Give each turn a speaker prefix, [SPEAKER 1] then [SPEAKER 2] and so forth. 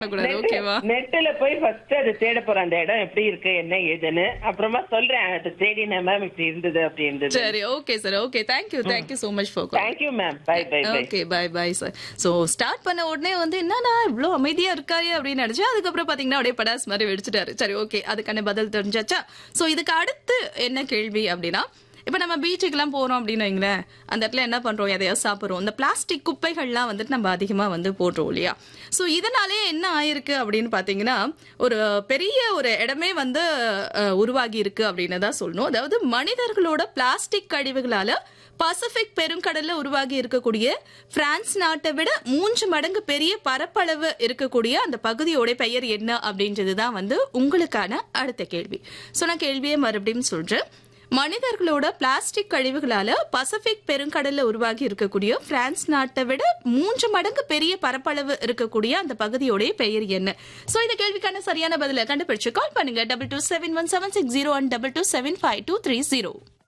[SPEAKER 1] கூடாது ஓகேவா
[SPEAKER 2] நெட்டுல போய் ஃபர்ஸ்ட் அது தேட போறேன் அந்த இடம் எப்படி இருக்கு என்ன ஏதுன்னு அப்புறமா சொல்றேன் அது தேடினேன் மேம் இப்படி இருந்தது அப்படி இருந்தது
[SPEAKER 1] சரி okay sir okay thank you thank you so much for
[SPEAKER 2] thank you ma'am bye bye bye
[SPEAKER 1] okay bye bye sir so start பண்ண உடனே வந்து என்னடா இவ்வளோ அமைதியா இருக்காரு அப்படின்னு நினைச்சேன் அதுக்கப்புறம் பாத்தீங்கன்னா அப்படியே படாஸ் மாதிரி வெடிச்சிட்டாரு சரி ஓகே அதுக்கான பதில் தெரிஞ்சாச்சா ஸோ இதுக்கு அடுத்து என்ன கேள்வி அப்படின்னா இப்போ நம்ம பீச்சுக்கெல்லாம் போறோம் அப்படின்னு வைங்களேன் அந்த இடத்துல என்ன பண்றோம் எதையாவது சாப்பிட்றோம் இந்த பிளாஸ்டிக் குப்பைகள்லாம் வந்துட்டு நம்ம அதிகமா வந்து போடுறோம் இல்லையா ஸோ இதனாலே என்ன ஆயிருக்கு அப்படின்னு பாத்தீங்கன்னா ஒரு பெரிய ஒரு இடமே வந்து அஹ், உருவாகி இருக்கு அப்படின்னு தான் சொல்லணும் அதாவது மனிதர்களோட பிளாஸ்டிக் கழிவுகளால பசிபிக் பெருங்கடல்ல உருவாகி இருக்கக்கூடிய பிரான்ஸ் நாட்டை விட மூன்று மடங்கு பெரிய பரப்பளவு இருக்கக்கூடிய அந்த பகுதியோட பெயர் என்ன அப்படின்றது தான் வந்து உங்களுக்கான அடுத்த கேள்வி ஸோ நான் கேள்வியே மறுபடியும் சொல்றேன் மனிதர்களோட பிளாஸ்டிக் கழிவுகளால பசிபிக் பெருங்கடல்ல உருவாகி இருக்கக்கூடிய பிரான்ஸ் நாட்டை விட மூன்று மடங்கு பெரிய பரப்பளவு இருக்கக்கூடிய அந்த பகுதியோடைய பெயர் என்ன சோ இந்த கேள்விக்கான சரியான பதிலை கண்டுபிடிச்சு கால் பண்ணுங்க double two seven one seven six zero one double two seven five two three zero